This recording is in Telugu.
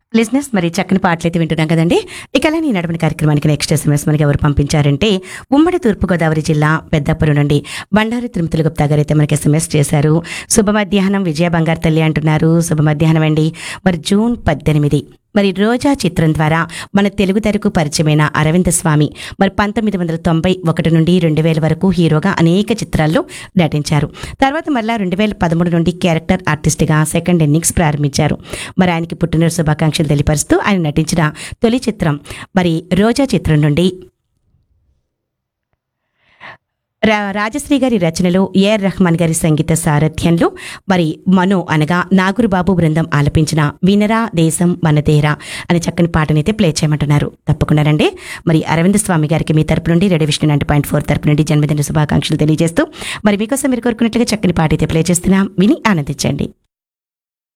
లిజినెస్ మరి చక్కని పాటలు అయితే వింటున్నాం కదండి ఇక అలా నీ నడవని కార్యక్రమానికి నెక్స్ట్ ఎస్ఎంఎస్ మనకి ఎవరు పంపించారంటే ఉమ్మడి తూర్పుగోదావరి జిల్లా పెద్దపురం నుండి బండారు తిరుమతుల గుప్తా గారు అయితే మనకి ఎస్ఎంఎస్ చేశారు శుభ మధ్యాహ్నం విజయ బంగారు తల్లి అంటున్నారు శుభ మధ్యాహ్నం అండి మరి జూన్ పద్దెనిమిది మరి రోజా చిత్రం ద్వారా మన తెలుగు తెరకు పరిచయమైన అరవింద స్వామి మరి పంతొమ్మిది వందల తొంభై ఒకటి నుండి రెండు వేల వరకు హీరోగా అనేక చిత్రాల్లో నటించారు తర్వాత మళ్ళా రెండు వేల పదమూడు నుండి క్యారెక్టర్ ఆర్టిస్ట్గా సెకండ్ ఇన్నింగ్స్ ప్రారంభించారు మరి ఆయనకి పుట్టినరోజు శుభాకాంక్షలు తెలియపరుస్తూ ఆయన నటించిన తొలి చిత్రం మరి రోజా చిత్రం నుండి రా- రాజశ్రీ గారి రచనలో ఏఆర్ రెహమాన్ గారి సంగీత సారథ్యంలో మరి మనో అనగా నాగురుబాబు బృందం ఆలపించిన వినరా దేశం మనదేరా అనే చక్కని పాటనైతే ప్లే చేయమంటున్నారు తప్పకుండా రండి మరి అరవింద్ స్వామి గారికి మీ తరపు నుండి రెడీ విష్ణు నైన్ పాయింట్ ఫోర్ తరపు నుండి జన్మదిన శుభాకాంక్షలు తెలియజేస్తూ మరి మీకోసం మీరు కోరుకున్నట్లుగా చక్కని పాట అయితే ప్లే చేస్తున్నాం విని ఆనందించండి